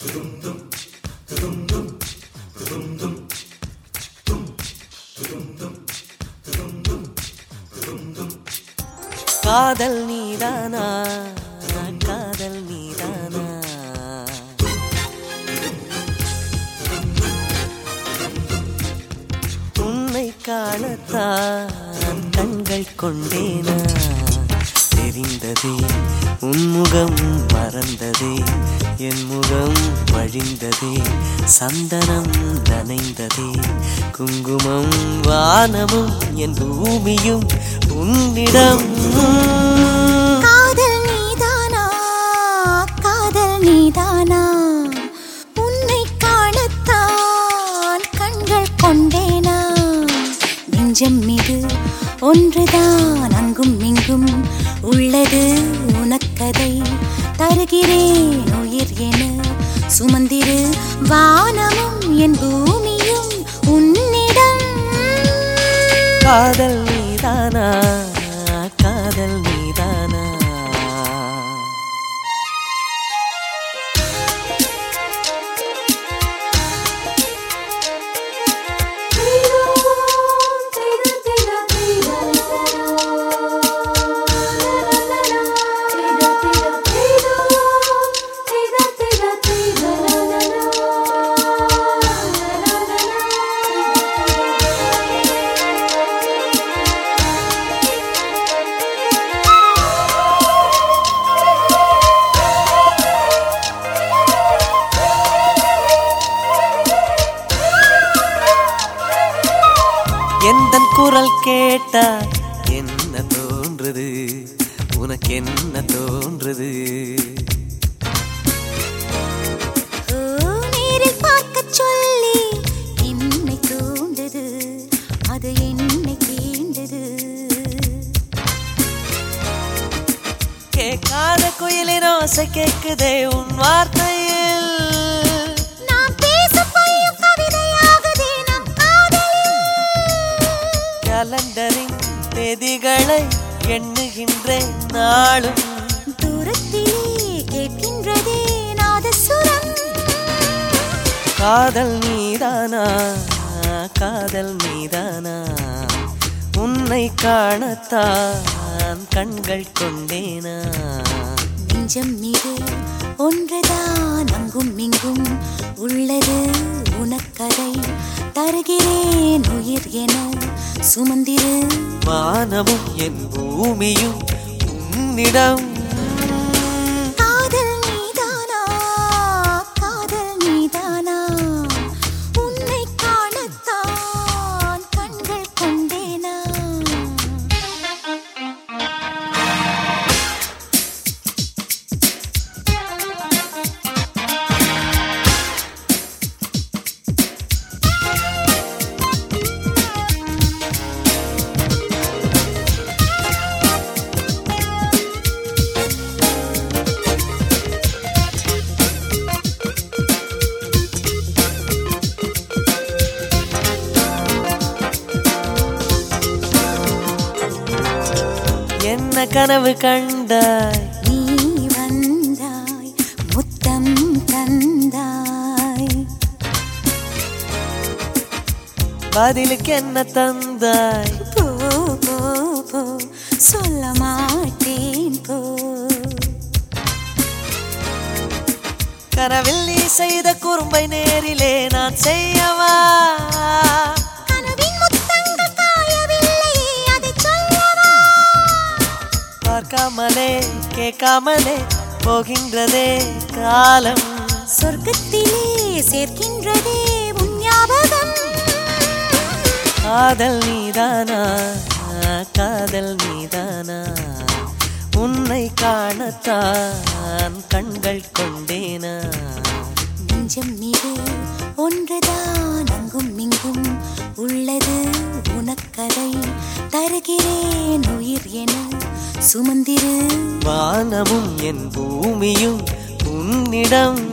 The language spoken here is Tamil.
காதல் நீதானா காதல் நீதானா உன்னை காணத்தான் கண்கள் கொண்டேனா தெரிந்ததே உன்முகம் மறந்ததே என் முகம் வழிந்ததே சந்தனம் நனைந்ததே குங்குமம் வானமும் என் பூமியும் உன்னிடம் காதல் நீதானா காதல் நீதானா உன்னை காணத்தான் கண்கள் கொண்டேனா நெஞ்சம் மீது ஒன்றுதான் அங்கும் இங்கும் உள்ளது உனக்கதை தருகிறேன் உயிர் என சுமந்திரு வானமும் என் பூமியும் உன்னிடம் காதல் நீதானா காதல் நீதானா எந்த குரல் கேட்டா என்ன தோன்றுது உனக்கு என்ன தோன்றுது ஓ, நேரில் பார்க்கச் சொல்லி என்னை தூண்டது அது என்னை தீண்டது கேட்காத குயிலின் ஓசை கேக்குதே உன் வார்த்தையில் நாம் பேசும் பையும் கவிதையாகுதே நம் காதலில் கலண்டரின் தேதிகளை எண்ணுகின்றேன் நாளும் தூரத்திலே கேட்கின்றதே நாதசுரம் காதல் நீதானா காதல் நீதானா உன்னை காணத்தான் கண்கள் கொண்டேனா நெஞ்சம் மீது ஒன்றுதான் அங்கும் இங்கும் உள்ளது உனக்கதை தருகிறேன் உயிர் என சுமந்திரு வானமும் என் பூமியும் உன்னிடம் காதல் நீதானா காதல் நீதானா உன்னை காணத்தான் கண்கள் கொண்டேனா என்ன கனவு கண்டாய் நீ வந்தாய் முத்தம் தந்தாய் பதிலுக்கு என்ன தந்தாய் போ போ போ சொல்ல மாட்டேன் போ கனவில் நீ செய்த குறும்பை நேரிலே நான் செய்யவா கனவின் முத்தங்கள் காயவில்லையே அதைச் சொல்லவா பார்க்காமலே கேட்காமலே போகின்றதே காலம் சொர்க்கத்திலே சேர்க்கின்றதே உன் ஞாபகம் காதல் நீதானா காதல் நீதானா உன்னை காணத்தான் கண்கள் கொண்டேனா நெஞ்சம் மீது ஒன்றுதான் அங்கும் இங்கும் உள்ளது உனக்கதை தருகிறேன் உயிர் என சுமந்திரு வானமும் என் பூமியும் உன்னிடம்